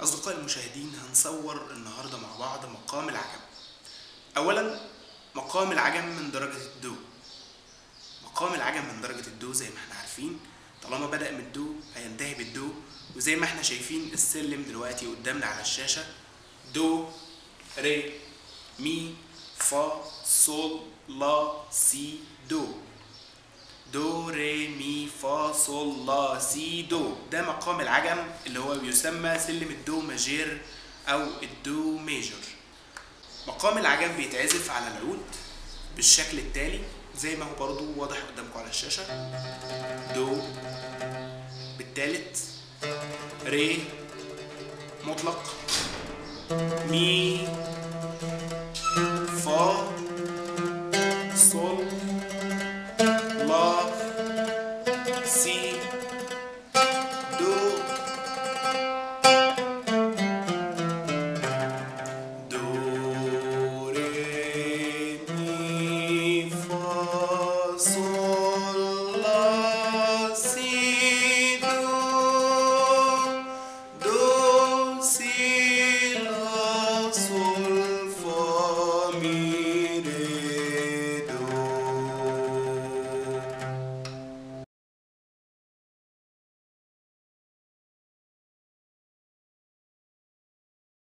أصدقائي المشاهدين هنصور النهاردة مع بعض مقام العجم أولا مقام العجم من درجة الدو مقام العجم من درجة الدو زي ما احنا عارفين طالما بدأ من الدو هينتهي بالدو وزي ما احنا شايفين السلم دلوقتي قدامنا على الشاشة دو ري مي فا صول لا سي دو دو ري مي فا صول لا سي دو ده مقام العجم اللي هو بيسمى سلم الدو ماجير او الدو ميجر مقام العجم بيتعزف على العود بالشكل التالي زي ما هو برضو واضح قدامكم على الشاشة دو بالتالت ري مطلق مي فا